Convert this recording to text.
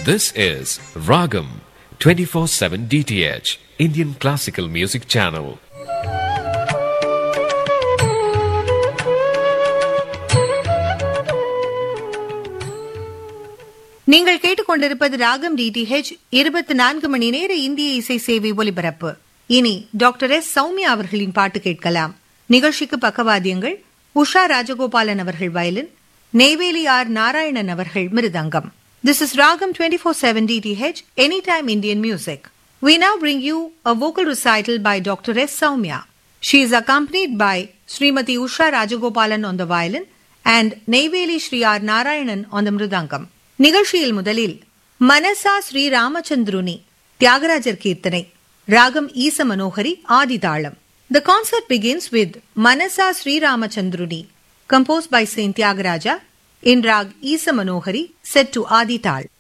This is Ragam 24/7 DTH Indian Classical Music Channel. நீங்கள் கேட்டுக்கொண்டிருப்பது ராகம் டிடிஹெச் இருபத்தி நான்கு மணி நேர இந்திய இசை சேவை ஒலிபரப்பு இனி டாக்டர் எஸ் சௌமியா அவர்களின் பாட்டு கேட்கலாம் நிகழ்ச்சிக்கு பக்கவாத்தியங்கள் உஷா ராஜகோபாலன் அவர்கள் வயலின் நெய்வேலி ஆர் நாராயணன் அவர்கள் mridangam this is Raagam twenty four seven DTH any time Indian music We now bring you a vocal recital by Dr. S. Soumya. She is accompanied by Srimati Usha Rajagopalan on the violin and Neyveli Sri R. Narayanan on the mridangam. நிகழ்ச்சியில் முதலில் மனசா ஸ்ரீ ராமச்சந்திருனி தியாகராஜர் கீர்த்தனை ராகம் ஈச Manohari ஆதிதாளம் The concert begins with Manasa Sri Ramachandruni, composed by Saint Tyagaraja in Rag Isa Manohari, set to Adi Tal.